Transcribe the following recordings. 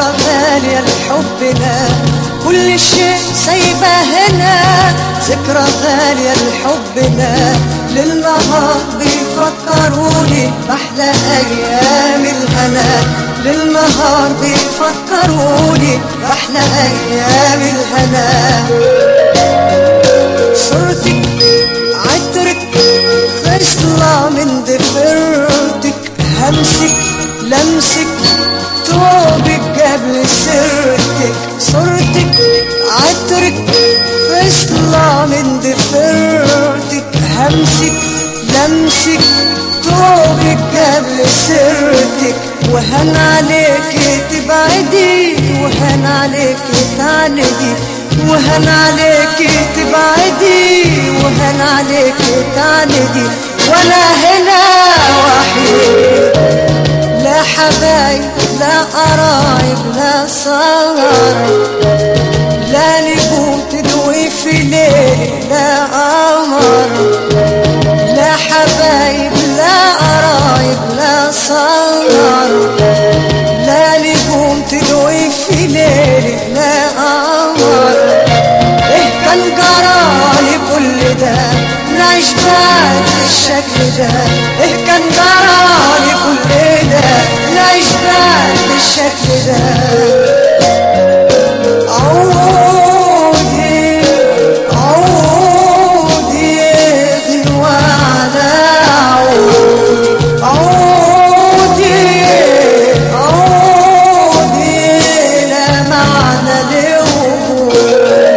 غالية لحبنا كل شيء سايبه هنا ذكرى غالية لحبنا للنهار بيفكروني بأحلى أيام الهنا للنهار بيفكروني بأحلى أيام الهنا صورتك عطرك خصلة من ضفيرتك همسك لمسك توبك قبل سرتك صورتك عطرك خصلة من ضفيرتك همسك لمسك توبك قبل سرتك وهن عليك تبعدي وهن عليك تعندي وهن عليك تبعدي وهن عليك تعندي وانا هنا وحيد لا حبايب لا قرايب لا صغار لا نجوم تدوي في ليل لا قمر لا حبايب لا قرايب لا صغار لا نجوم تدوي في ليل لا قمر ايه كان جرالي كل ده نعيش بعد بالشكل ده ايه كان جرالي كل ده نعيش بعد بالشكل ده عودي عودي غنوة على عودي عودي عودي لا معنى لوجودي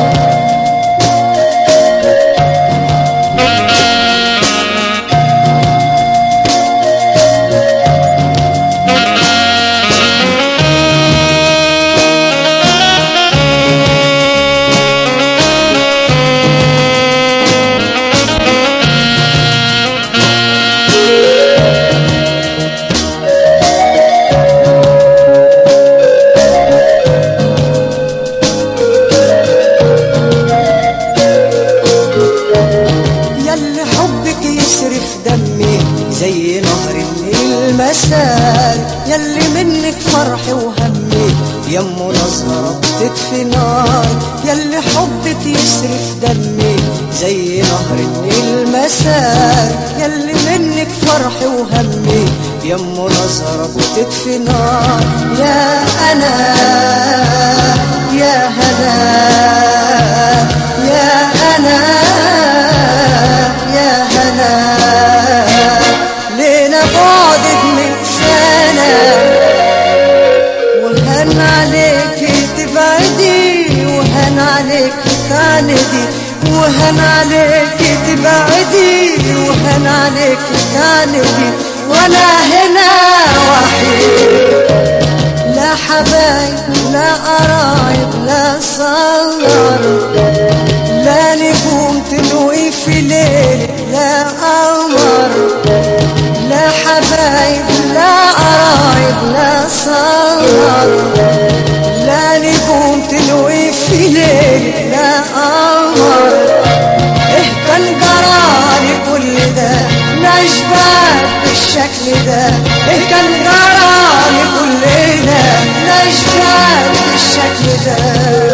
ياللي حبك يسرف دمي زي نهر النيل مسال ياللي منك فرحي وهمي يمه نظرة بتطفي نار ياللي حبك يسرف دمي زي نهر النيل مسال ياللي منك فرحي وهمي يمه نظرة بتطفي نار يا أنا يا هنا يا أنا يا هنا لينا بعدك من سنة وهن عليك تبعدي وهن عليك تعندي وهن عليك تبعدي وهن عليك تعندي وانا هنا وحيد لا حبايب لا قرايب لا صغار لا نجوم تلوي في ليل لا قمر لا حبايب لا قرايب لا صغار لا نجوم تلوي في ليل لا قمر ايه كان جرالي كل ده نعيش بعد بالشكل ده ايه كان جرالي كل ده نعيش بعد بالشكل ده